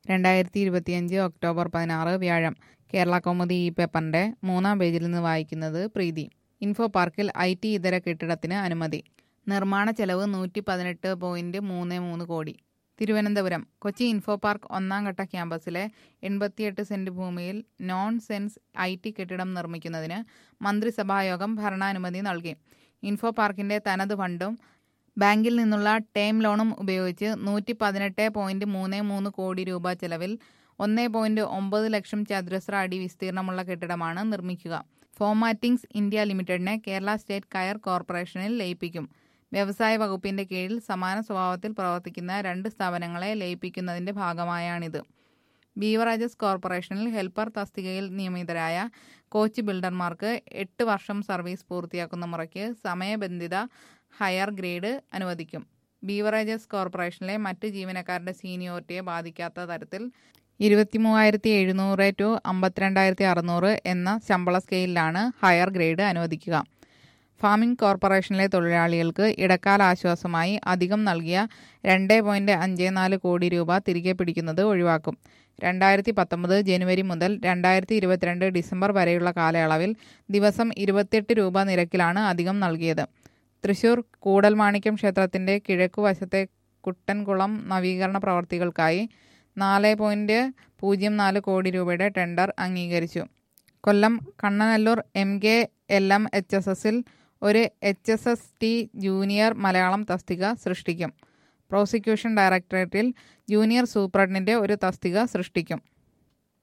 രണ്ടായിരത്തി ഇരുപത്തിയഞ്ച് ഒക്ടോബർ പതിനാറ് വ്യാഴം കേരള കൗമുദി ഈ പേപ്പറിന്റെ മൂന്നാം പേജിൽ നിന്ന് വായിക്കുന്നത് പ്രീതി ഇൻഫോ പാർക്കിൽ ഐ ടി ഇതര കെട്ടിടത്തിന് അനുമതി നിർമ്മാണ ചെലവ് നൂറ്റി പതിനെട്ട് പോയിന്റ് മൂന്ന് മൂന്ന് കോടി തിരുവനന്തപുരം കൊച്ചി ഇൻഫോ പാർക്ക് ഒന്നാം ഘട്ട ക്യാമ്പസിലെ എൺപത്തിയെട്ട് സെന്റ് ഭൂമിയിൽ നോൺ സെൻസ് ഐ ടി കെട്ടിടം നിർമ്മിക്കുന്നതിന് മന്ത്രിസഭായോഗം ഭരണാനുമതി നൽകി ഇൻഫോ പാർക്കിന്റെ തനത് ഫണ്ടും ബാങ്കിൽ നിന്നുള്ള ടേം ലോണും ഉപയോഗിച്ച് നൂറ്റി പതിനെട്ട് പോയിന്റ് മൂന്ന് മൂന്ന് കോടി രൂപ ചെലവിൽ ഒന്ന് പോയിന്റ് ഒമ്പത് ലക്ഷം ചതുരശ്ര അടി വിസ്തീർണമുള്ള കെട്ടിടമാണ് നിർമ്മിക്കുക ഫോമാറ്റിംഗ്സ് ഇന്ത്യ ലിമിറ്റഡിനെ കേരള സ്റ്റേറ്റ് കയർ കോർപ്പറേഷനിൽ ലയിപ്പിക്കും വ്യവസായ വകുപ്പിന്റെ കീഴിൽ സമാന സ്വഭാവത്തിൽ പ്രവർത്തിക്കുന്ന രണ്ട് സ്ഥാപനങ്ങളെ ലയിപ്പിക്കുന്നതിന്റെ ഭാഗമായാണിത് ബീവറേജസ് കോർപ്പറേഷനിൽ ഹെൽപ്പർ തസ്തികയിൽ നിയമിതരായ കോച്ച് ബിൽഡർമാർക്ക് എട്ട് വർഷം സർവീസ് പൂർത്തിയാക്കുന്ന മുറയ്ക്ക് സമയബന്ധിത ഹയർ ഗ്രേഡ് അനുവദിക്കും ബീവറേജസ് കോർപ്പറേഷനിലെ മറ്റ് ജീവനക്കാരുടെ സീനിയോറിറ്റിയെ ബാധിക്കാത്ത തരത്തിൽ ഇരുപത്തി മൂവായിരത്തി എഴുന്നൂറ് ടു അമ്പത്തിരണ്ടായിരത്തി അറുന്നൂറ് എന്ന ശമ്പള സ്കെയിലാണ് ഹയർ ഗ്രേഡ് അനുവദിക്കുക ഫാമിംഗ് കോർപ്പറേഷനിലെ തൊഴിലാളികൾക്ക് ഇടക്കാല ആശ്വാസമായി അധികം നൽകിയ രണ്ട് പോയിന്റ് അഞ്ച് നാല് കോടി രൂപ തിരികെ പിടിക്കുന്നത് ഒഴിവാക്കും രണ്ടായിരത്തി പത്തൊമ്പത് ജനുവരി മുതൽ രണ്ടായിരത്തി ഇരുപത്തിരണ്ട് ഡിസംബർ വരെയുള്ള കാലയളവിൽ ദിവസം ഇരുപത്തിയെട്ട് രൂപ നിരക്കിലാണ് അധികം നൽകിയത് തൃശൂർ കൂടൽമാണിക്യം ക്ഷേത്രത്തിന്റെ കിഴക്കുവശത്തെ കുട്ടൻകുളം നവീകരണ പ്രവർത്തികൾക്കായി നാല് പോയിന്റ് പൂജ്യം നാല് കോടി രൂപയുടെ ടെൻഡർ അംഗീകരിച്ചു Kollam Kannanallur M K L M H S എസിൽ ഒരു H S S T junior Malayalam തസ്തിക സൃഷ്ടിക്കും പ്രോസിക്യൂഷൻ ഡയറക്ടറേറ്റിൽ ജൂനിയർ സൂപ്രണ്ടിന്റെ ഒരു തസ്തിക സൃഷ്ടിക്കും